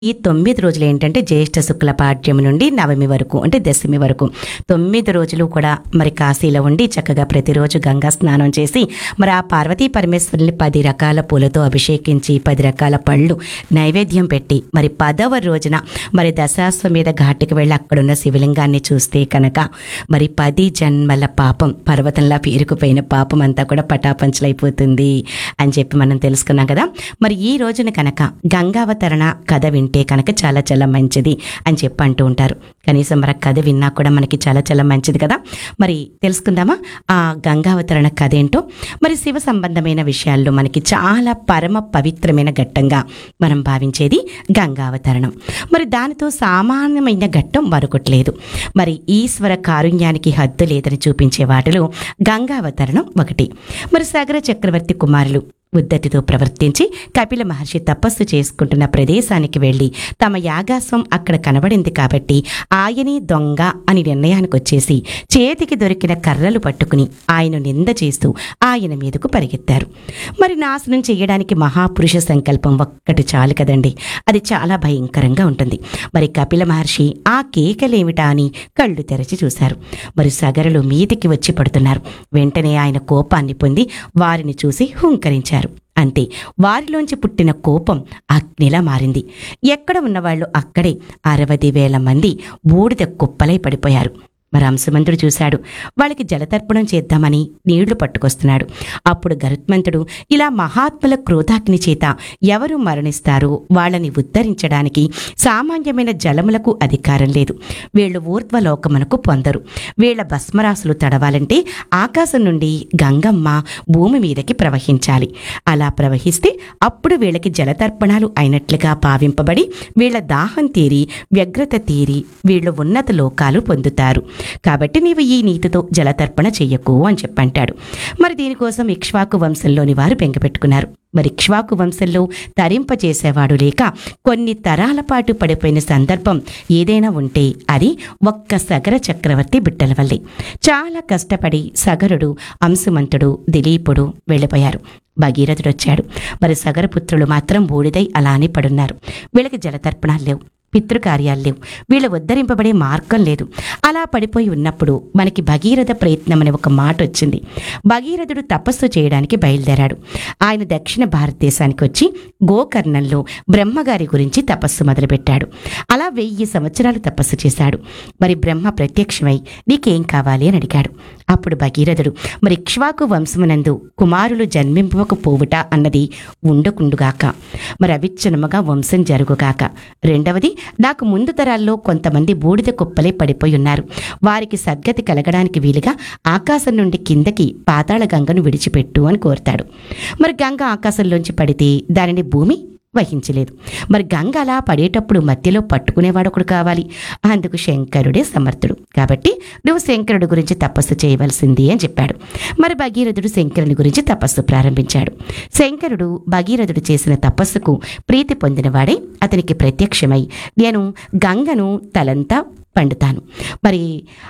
ఈ తొమ్మిది రోజులు ఏంటంటే జ్యేష్ఠ శుక్ల పాడ్యమి నుండి నవమి వరకు అంటే దశమి వరకు తొమ్మిది రోజులు కూడా మరి కాశీలో ఉండి చక్కగా ప్రతిరోజు గంగా స్నానం చేసి మరి ఆ పార్వతీ పరమేశ్వరుని పది రకాల పూలతో అభిషేకించి పది రకాల పళ్ళు నైవేద్యం పెట్టి మరి పదవ రోజున మరి దశాశ్వమేధ ఘాటికి వెళ్ళి అక్కడున్న శివలింగాన్ని చూస్తే కనుక మరి పది జన్మల పాపం పర్వతంలా పేరుకుపోయిన పాపం అంతా కూడా పటాపంచలైపోతుంది అని చెప్పి మనం తెలుసుకున్నాం కదా మరి ఈ రోజున కనుక గంగావతరణ కథ వింటే కనుక చాలా చాలా మంచిది అని చెప్పి అంటూ ఉంటారు కనీసం మరి ఆ కథ విన్నా కూడా మనకి చాలా చాలా మంచిది కదా మరి తెలుసుకుందామా ఆ గంగావతరణ కథ ఏంటో మరి శివ సంబంధమైన విషయాల్లో మనకి చాలా పరమ పవిత్రమైన ఘట్టంగా మనం భావించేది గంగావతరణం మరి దానితో సామాన్యమైన ఘట్టం మరొకటి లేదు మరి ఈశ్వర కారుణ్యానికి హద్దు లేదని చూపించే వాటిలో గంగావతరణం ఒకటి మరి సగర చక్రవర్తి కుమారులు ఉద్దతితో ప్రవర్తించి కపిల మహర్షి తపస్సు చేసుకుంటున్న ప్రదేశానికి వెళ్ళి తమ యాగాస్వం అక్కడ కనబడింది కాబట్టి ఆయనే దొంగ అని నిర్ణయానికి వచ్చేసి చేతికి దొరికిన కర్రలు పట్టుకుని ఆయన నింద చేస్తూ ఆయన మీదకు పరిగెత్తారు మరి నాశనం చేయడానికి మహాపురుష సంకల్పం ఒక్కటి చాలు కదండి అది చాలా భయంకరంగా ఉంటుంది మరి కపిల మహర్షి ఆ కేకలేమిటా అని కళ్ళు తెరచి చూశారు మరి సగరులు మీదికి వచ్చి పడుతున్నారు వెంటనే ఆయన కోపాన్ని పొంది వారిని చూసి హుంకరించారు అంతే వారిలోంచి పుట్టిన కోపం అగ్నిలా మారింది ఎక్కడ ఉన్నవాళ్ళు అక్కడే అరవది వేల మంది బూడిద కుప్పలై పడిపోయారు మరి అంశమంతుడు చూశాడు వాళ్ళకి జలతర్పణం చేద్దామని నీళ్లు పట్టుకొస్తున్నాడు అప్పుడు గరుత్మంతుడు ఇలా మహాత్ముల క్రోధాగ్ని చేత ఎవరు మరణిస్తారో వాళ్ళని ఉద్ధరించడానికి సామాన్యమైన జలములకు అధికారం లేదు వీళ్ళు ఊర్ధ్వలోకమునకు పొందరు వీళ్ళ భస్మరాసులు తడవాలంటే ఆకాశం నుండి గంగమ్మ భూమి మీదకి ప్రవహించాలి అలా ప్రవహిస్తే అప్పుడు వీళ్ళకి జలతర్పణాలు అయినట్లుగా భావింపబడి వీళ్ళ దాహం తీరి వ్యగ్రత తీరి వీళ్ళు ఉన్నత లోకాలు పొందుతారు కాబట్టి నీవు ఈ నీతితో జలతర్పణ చెయ్యకు అని చెప్పంటాడు మరి దీనికోసం ఇక్ష్వాకు వంశంలోని వారు బెంగపెట్టుకున్నారు మరి ఇక్ష్వాకు వంశంలో తరింపచేసేవాడు లేక కొన్ని తరాల పాటు పడిపోయిన సందర్భం ఏదైనా ఉంటే అది ఒక్క సగర చక్రవర్తి బిడ్డల వల్లే చాలా కష్టపడి సగరుడు అంశుమంతుడు దిలీపుడు వెళ్ళిపోయారు భగీరథుడు వచ్చాడు మరి సగరపుత్రులు మాత్రం బూడిదై అలానే పడున్నారు వీళ్ళకి జలతర్పణాలు లేవు పితృకార్యాలు లేవు వీళ్ళ ఉద్ధరింపబడే మార్గం లేదు అలా పడిపోయి ఉన్నప్పుడు మనకి భగీరథ ప్రయత్నం అనే ఒక మాట వచ్చింది భగీరథుడు తపస్సు చేయడానికి బయలుదేరాడు ఆయన దక్షిణ భారతదేశానికి వచ్చి గోకర్ణంలో బ్రహ్మగారి గురించి తపస్సు మొదలుపెట్టాడు అలా వెయ్యి సంవత్సరాలు తపస్సు చేశాడు మరి బ్రహ్మ ప్రత్యక్షమై నీకేం కావాలి అని అడిగాడు అప్పుడు భగీరథుడు మరి ఇక్ష్వాకు వంశమునందు కుమారులు జన్మింపకపోవుట అన్నది ఉండకుండుగాక మరి అవిచ్ఛిన్నముగా వంశం జరుగుగాక రెండవది నాకు ముందు తరాల్లో కొంతమంది బూడిద కుప్పలే పడిపోయి ఉన్నారు వారికి సద్గతి కలగడానికి వీలుగా ఆకాశం నుండి కిందకి పాతాళ గంగను విడిచిపెట్టు అని కోరుతాడు మరి గంగ ఆకాశంలోంచి పడితే దానిని భూమి వహించలేదు మరి గంగ అలా పడేటప్పుడు మధ్యలో పట్టుకునేవాడు ఒకడు కావాలి అందుకు శంకరుడే సమర్థుడు కాబట్టి నువ్వు శంకరుడు గురించి తపస్సు చేయవలసింది అని చెప్పాడు మరి భగీరథుడు శంకరుని గురించి తపస్సు ప్రారంభించాడు శంకరుడు భగీరథుడు చేసిన తపస్సుకు ప్రీతి పొందినవాడే అతనికి ప్రత్యక్షమై నేను గంగను తలంతా పండుతాను మరి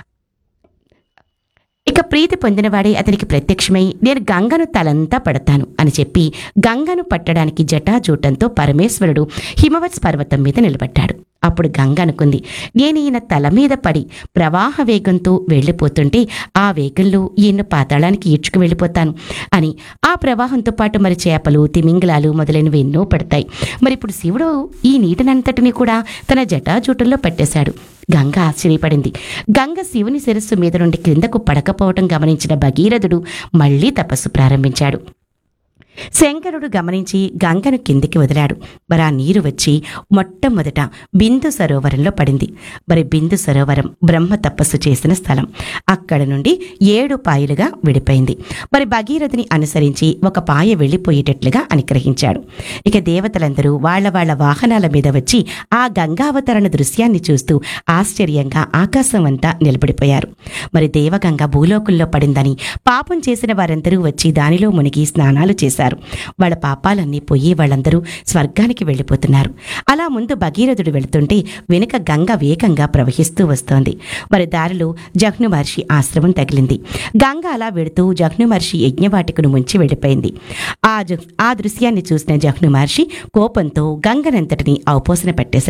ఇక ప్రీతి పొందినవాడే అతనికి ప్రత్యక్షమై నేను గంగను తలంతా పడతాను అని చెప్పి గంగను పట్టడానికి జటాజూటంతో పరమేశ్వరుడు హిమవత్స్ పర్వతం మీద నిలబడ్డాడు అప్పుడు గంగ అనుకుంది నేను ఈయన తల మీద పడి ప్రవాహ వేగంతో వెళ్ళిపోతుంటే ఆ వేగంలో ఈయన పాతాళానికి ఈడ్చుకు వెళ్ళిపోతాను అని ఆ ప్రవాహంతో పాటు మరి చేపలు తిమింగలాలు మొదలైనవి ఎన్నో పడతాయి మరి ఇప్పుడు శివుడు ఈ నీటినంతటిని కూడా తన జటాజూటంలో పట్టేశాడు గంగ ఆశ్చర్యపడింది గంగ శివుని శిరస్సు మీద నుండి క్రిందకు పడకపోవటం గమనించిన భగీరథుడు మళ్ళీ తపస్సు ప్రారంభించాడు శంకరుడు గమనించి గంగను కిందికి వదిలాడు మరి ఆ నీరు వచ్చి మొట్టమొదట బిందు సరోవరంలో పడింది మరి బిందు సరోవరం బ్రహ్మ తపస్సు చేసిన స్థలం అక్కడ నుండి ఏడు పాయలుగా విడిపోయింది మరి భగీరథుని అనుసరించి ఒక పాయ వెళ్ళిపోయేటట్లుగా అనుగ్రహించాడు ఇక దేవతలందరూ వాళ్ళ వాళ్ళ వాహనాల మీద వచ్చి ఆ గంగావతరణ దృశ్యాన్ని చూస్తూ ఆశ్చర్యంగా ఆకాశం అంతా నిలబడిపోయారు మరి దేవగంగ భూలోకంలో పడిందని పాపం చేసిన వారందరూ వచ్చి దానిలో మునిగి స్నానాలు చేశారు చేశారు వాళ్ళ పాపాలన్నీ పోయి వాళ్ళందరూ స్వర్గానికి వెళ్ళిపోతున్నారు అలా ముందు భగీరథుడు వెళుతుంటే వెనుక గంగ వేగంగా ప్రవహిస్తూ వస్తోంది వారి దారిలో జహ్ను మహర్షి ఆశ్రమం తగిలింది గంగ అలా వెడుతూ జహ్ను మహర్షి యజ్ఞవాటికను ముంచి వెళ్ళిపోయింది ఆ జ- ఆ దృశ్యాన్ని చూసిన జహ్ను మహర్షి కోపంతో గంగనంతటిని అవపోసన పెట్టేశాడు